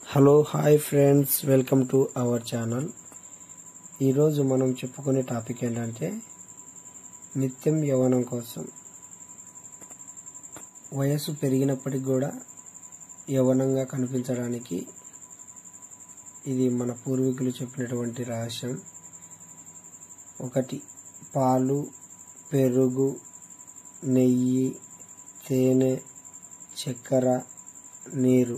hello hi friends welcome to our channel ఈరోజు మనం చెప్పుకునే టాపిక్ ఏంటంటే నిత్యం యవ్వనం కోసం వయస్సు పెరిగినప్పటికి కూడా యవ్వనంగా కనిపించడానికి ఇది మన పూర్వీకులు చెప్పినటువంటి రహస్యం ఒకటి పాలు పెరుగు నెయ్యి తేనె చక్కెర నీరు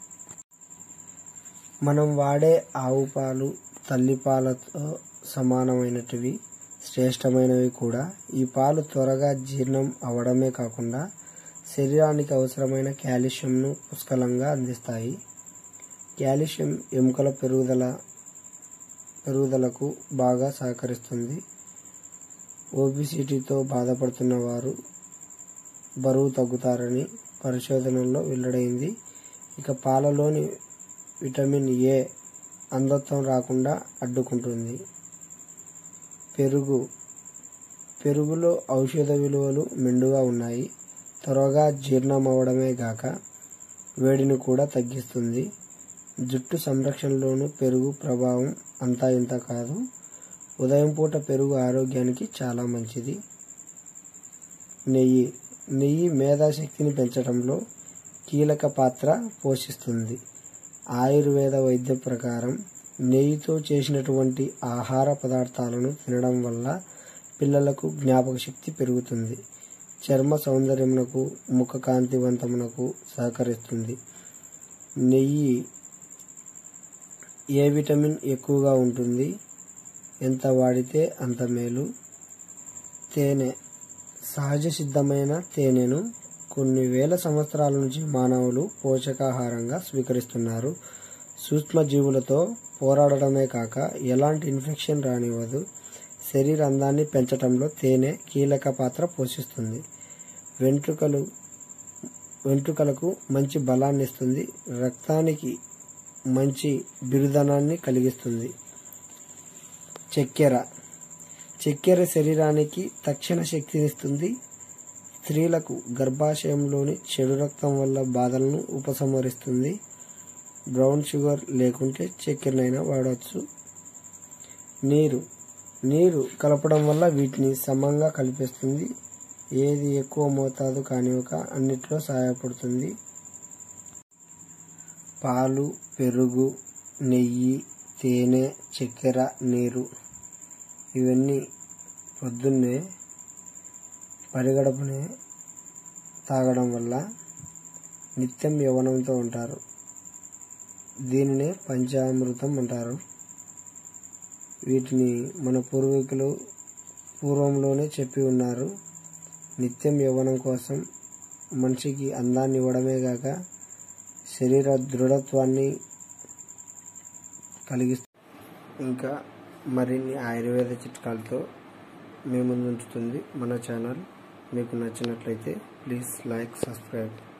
మనం వాడే ఆవు పాలు తల్లి పాలతో సమానమైనటివి శ్రేష్టమైనవి కూడా ఈ పాలు త్వరగా జీర్ణం అవడమే కాకుండా శరీరానికి అవసరమైన కాల్షియంను పుష్కలంగా అందిస్తాయి కాల్షియం ఎముకల పెరుగుదల పెరుగుదలకు బాగా సహకరిస్తుంది ఓబిసిటీతో బాధపడుతున్న వారు బరువు తగ్గుతారని పరిశోధనల్లో వెల్లడైంది ఇక పాలలోని విటమిన్ ఏ అంధత్వం రాకుండా అడ్డుకుంటుంది పెరుగు పెరుగులో ఔషధ విలువలు మెండుగా ఉన్నాయి త్వరగా జీర్ణం అవడమే గాక వేడిని కూడా తగ్గిస్తుంది జుట్టు సంరక్షణలోనూ పెరుగు ప్రభావం అంతా ఇంత కాదు ఉదయం పూట పెరుగు ఆరోగ్యానికి చాలా మంచిది నెయ్యి నెయ్యి మేధాశక్తిని పెంచడంలో కీలక పాత్ర పోషిస్తుంది ఆయుర్వేద వైద్యం ప్రకారం నెయ్యితో చేసినటువంటి ఆహార పదార్థాలను తినడం వల్ల పిల్లలకు జ్ఞాపక శక్తి పెరుగుతుంది చర్మ సౌందర్యమునకు ముఖ కాంతివంతమునకు సహకరిస్తుంది నెయ్యి ఏ విటమిన్ ఎక్కువగా ఉంటుంది ఎంత వాడితే అంత మేలు తేనె సహజ సిద్ధమైన తేనెను కొన్ని వేల సంవత్సరాల నుంచి మానవులు పోషకాహారంగా స్వీకరిస్తున్నారు సూక్ష్మజీవులతో పోరాడడమే కాక ఎలాంటి ఇన్ఫెక్షన్ రానివ్వదు శరీర అందాన్ని పెంచడంలో తేనె కీలక పాత్ర పోషిస్తుంది వెంట్రుకలు వెంట్రుకలకు మంచి బలాన్ని ఇస్తుంది రక్తానికి మంచి బిరుదనాన్ని కలిగిస్తుంది చక్కెర చక్కెర శరీరానికి తక్షణ శక్తినిస్తుంది స్త్రీలకు గర్భాశయంలోని చెడు రక్తం వల్ల బాధలను ఉపసంహరిస్తుంది బ్రౌన్ షుగర్ లేకుంటే చక్కెరనైనా వాడవచ్చు నీరు నీరు కలపడం వల్ల వీటిని సమంగా కలిపేస్తుంది ఏది ఎక్కువ మోతాదు కానివ్వక అన్నిట్లో సహాయపడుతుంది పాలు పెరుగు నెయ్యి తేనె చక్కెర నీరు ఇవన్నీ పొద్దున్నే పరిగడపునే తాగడం వల్ల నిత్యం యవనంతో ఉంటారు దీనినే పంచామృతం అంటారు వీటిని మన పూర్వీకులు పూర్వంలోనే చెప్పి ఉన్నారు నిత్యం యవ్వనం కోసం మనిషికి అందాన్ని ఇవ్వడమే కాక శరీర దృఢత్వాన్ని కలిగిస్తూ ఇంకా మరిన్ని ఆయుర్వేద చిట్కాలతో మీ ముందు ఉంచుతుంది మన ఛానల్ మీకు నచ్చినట్లయితే ప్లీజ్ లైక్ సబ్స్క్రైబ్